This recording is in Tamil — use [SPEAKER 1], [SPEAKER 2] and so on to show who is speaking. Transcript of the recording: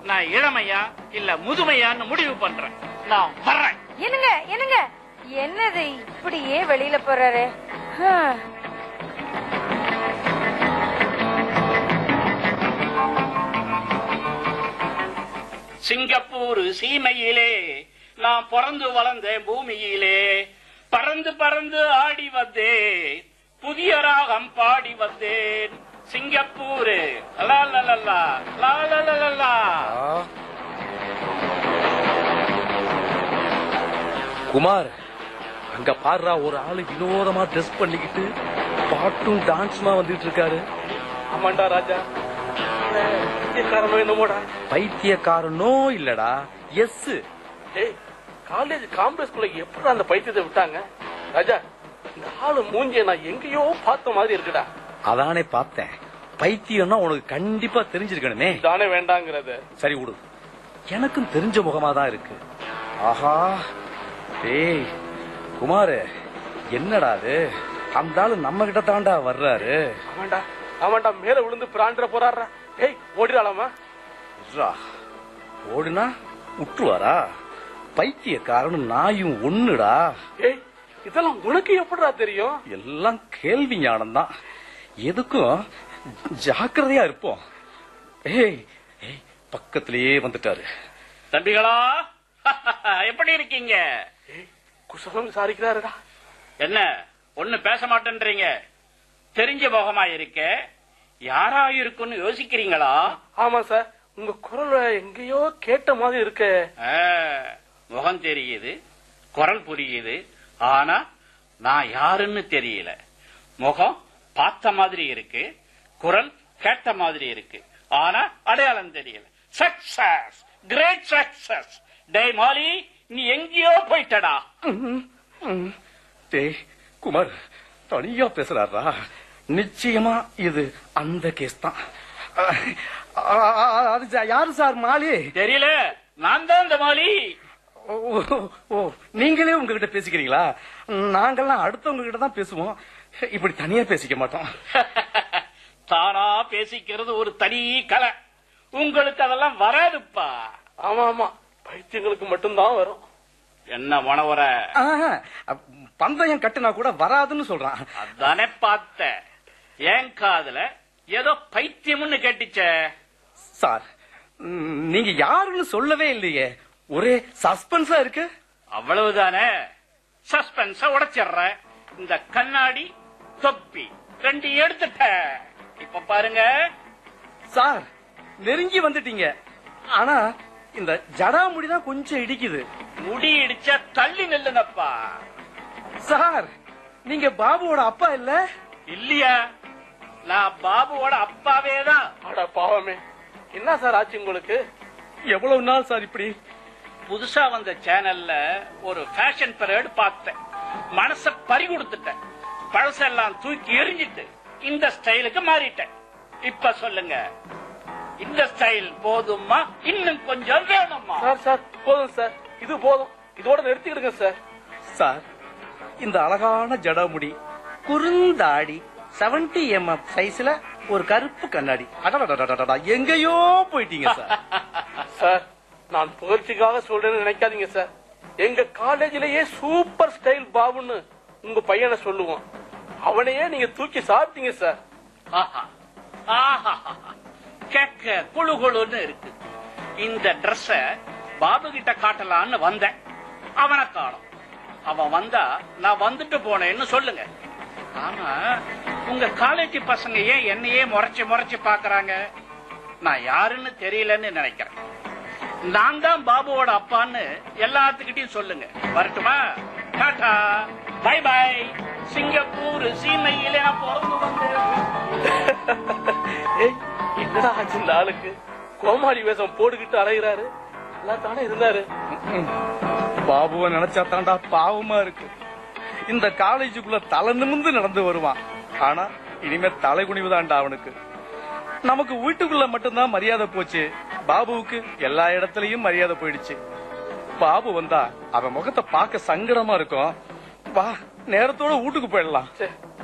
[SPEAKER 1] நான் இளமையா இல்ல முதுமையான்னு முடிவு பண்றேன் நான் வர்றேன்
[SPEAKER 2] என்னங்க என்னங்க என்னது இப்படியே வெளியில போறாரு ஹம்.
[SPEAKER 1] சிங்கப்பூர் சீமையிலே நான் பிறந்து வளர்ந்தேன் பூமியிலே பறந்து பறந்து ஆடி வந்தேன் புதிய ராகம் பாடி வந்தேன் சிங்கப்பூர் லா லா லா லா, லா லா லா லா லா.
[SPEAKER 3] குமார் அங்க பாருடா ஒரு ஆளு வினோதமா ட்ரெஸ் பண்ணிக்கிட்டு பாட்டும் டான்ஸுமா வந்துட்டு இருக்காரு
[SPEAKER 4] ஆமாண்டா ராஜா காரணம் என்னமோடா
[SPEAKER 3] பைத்தியக்காரனோ இல்லடா எஸ்
[SPEAKER 4] ஏய் காலேஜ் காம்ப்ளெக்ஸ்குள்ள எப்படி அந்த பைத்தியத்தை விட்டாங்க ராஜா இந்த ஆளு மூஞ்சிய நான் எங்கேயோ பார்த்த மாதிரி இருக்குடா
[SPEAKER 3] அதானே பார்த்தேன் பைத்தியம்னா உனக்கு கண்டிப்பா தெரிஞ்சிருக்கணுமே
[SPEAKER 4] தானே வேண்டாங்கிறது
[SPEAKER 3] சரி விடு எனக்கும் தெரிஞ்ச முகமா தான் இருக்கு ஆஹா டேய் குமார் என்னடா அது அந்த ஆளு நம்ம கிட்ட தாண்டா வர்றாரு
[SPEAKER 4] ஆமாண்டா ஆமாண்டா மேல விழுந்து பிராண்டுற போறாரா ஏய் ஓடிடாலாமா
[SPEAKER 3] இருடா. ஓடுனா விட்டுருவாரா பைத்தியக்காரனும் நாயும் ஒண்ணுடா
[SPEAKER 4] ஏய் இதெல்லாம் உனக்கு எப்படிடா தெரியும்
[SPEAKER 3] எல்லாம் கேள்வி ஞானம் தான் எதுக்கும் ஜாக்கிரதையா இருப்போம் ஏய் ஏய் பக்கத்திலேயே வந்துட்டாரு
[SPEAKER 1] தம்பிகளா எப்படி இருக்கீங்க
[SPEAKER 4] ஏய் குசலம் விசாரிக்கிறாருடா
[SPEAKER 1] என்ன ஒண்ணு பேச மாட்டேன்றீங்க தெரிஞ்ச முகமா இருக்க யாரா இருக்குன்னு யோசிக்கிறீங்களா
[SPEAKER 4] ஆமா சார் உங்க குரல் எங்கேயோ கேட்ட மாதிரி இருக்கு
[SPEAKER 1] ஆ, முகம் தெரியுது குரல் புரியுது ஆனா நான் யாருன்னு தெரியல முகம் பார்த்த மாதிரி இருக்கு குரல் கேட்ட மாதிரி இருக்கு ஆனா அடையாளம் தெரியல சக்சஸ் கிரேட் சக்சஸ் டேய் மாலி நீ எங்கேயோ போயிட்டடா
[SPEAKER 3] டேய் குமார் தனியா பேசுறாரா நிச்சயமா இது அந்த கேஸ் தான் அஹ், அஹ், அது ஜா- யாரு சார் மாலி
[SPEAKER 1] தெரியல நான் தான் இந்த மாலி
[SPEAKER 3] ஓ, ஓ, ஓ நீங்களே உங்ககிட்ட பேசிக்கிறீங்களா நாங்கெல்லாம் அடுத்தவங்க கிட்ட தான் பேசுவோம் இப்படி தனியா பேசிக்க மாட்டோம்
[SPEAKER 1] தானா பேசிக்கிறது ஒரு தனி கலை உங்களுக்கு அதெல்லாம் வராதுப்பா
[SPEAKER 4] ஆமா ஆமா பைத்தியங்களுக்கு மட்டும்தான் வரும்
[SPEAKER 1] என்ன மனவர
[SPEAKER 3] ஆஹா, பந்தயம் கட்டுனா கூட வராதுன்னு சொல்றான்
[SPEAKER 1] அதானே பார்த்தேன் என் காதுல ஏதோ பைத்தியம்னு கேட்டுச்சே
[SPEAKER 3] சார் ம், நீங்க யாருன்னு சொல்லவே இல்லையே ஒரே சஸ்பென்ஸா இருக்கு
[SPEAKER 1] அவ்வளவுதானே சஸ்பென்ஸ உடைச்சிடுறேன் இந்த கண்ணாடி தொப்பி ரெண்டு எடுத்துட்டேன் இப்ப பாருங்க
[SPEAKER 3] சார் நெருங்கி வந்துட்டீங்க ஆனா இந்த ஜடாமுடி தான் கொஞ்சம் இடிக்குது
[SPEAKER 1] முடி இடிச்சா தள்ளி நில்லுங்கப்பா
[SPEAKER 3] சார் நீங்க பாபுவோட அப்பா இல்ல
[SPEAKER 1] இல்லையா நான் பாபுவோட அப்பாவே தான்
[SPEAKER 4] அட பாவமே என்ன சார் ஆச்சு உங்களுக்கு
[SPEAKER 3] எவ்வளவு நாள் சார் இப்படி
[SPEAKER 1] புதுசா வந்த சேனல்ல ஒரு ஃபேஷன் பரேடு பார்த்தேன் மனச பறி கொடுத்துட்டேன் பழசெல்லாம் தூக்கி எறிஞ்சிட்டு இந்த ஸ்டைலுக்கு மாறிட்டேன் இப்ப சொல்லுங்க இந்த ஸ்டைல் போதுமா இன்னும் கொஞ்சம் வேணுமா
[SPEAKER 4] சார் சார் போதும் சார் இது போதும் இதோட நிறுத்திக்கிடுங்க சார்
[SPEAKER 3] சார் இந்த அழகான ஜடாமுடி குறுந்தாடி 70 எம்எம் சைஸ்ல ஒரு கருப்பு கண்ணாடி அடடடடடடா, எங்கேயோ போயிட்டீங்க சார்
[SPEAKER 4] சார் நான் புகழ்ச்சிக்காக சொல்றேன்னு நினைக்காதீங்க சார் எங்க காலேஜிலேயே சூப்பர் ஸ்டைல் பாபுன்னு உங்க பையனை சொல்லுவோம் அவனையே நீங்க தூக்கி சாப்பிட்டீங்க சார்
[SPEAKER 1] ஆஹா. ஆஹா. கேட்க குழு குழுன்னு இருக்கு இந்த Dress பாபு கிட்ட காட்டலான்னு வந்தேன் அவனை காணோம் அவன் வந்தா நான் வந்துட்டு போனேன்னு சொல்லுங்க ஆமா உங்க காலேஜ் பசங்க ஏன் என்னையே முறைச்சு முறைச்சு பாக்குறாங்க நான் யாருன்னு தெரியலன்னு நினைக்கிறேன் நான் தான் பாபுவோட அப்பான்னு எல்லாத்துக்கிட்டையும் சொல்லுங்க வரட்டுமா டாடா பை பை சிங்கப்பூர் சீமையிலே நான் பிறந்து வந்தேன்
[SPEAKER 4] ஏய் என்னடா ஆச்சு இந்த ஆளுக்கு கோமாளி வேஷம் போட்டுக்கிட்டு அலைகிறாரு நல்லா தானே இருந்தாரு
[SPEAKER 3] பாபுவை நினைச்சா தாண்டா பாவமா இருக்கு இந்த காலேஜுக்குள்ள தலை நிமிந்து நடந்து வருவான் ஆனா இனிமே தலை குனிவுதான்டா அவனுக்கு நமக்கு வீட்டுக்குள்ள மட்டும்தான் மரியாதை போச்சு பாபுவுக்கு எல்லா இடத்துலயும் மரியாதை போயிடுச்சு பாபு வந்தா அவன் முகத்தை பார்க்க சங்கடமா இருக்கும் வா நேரத்தோட வீட்டுக்கு போயிடலாம்
[SPEAKER 4] ச்சே,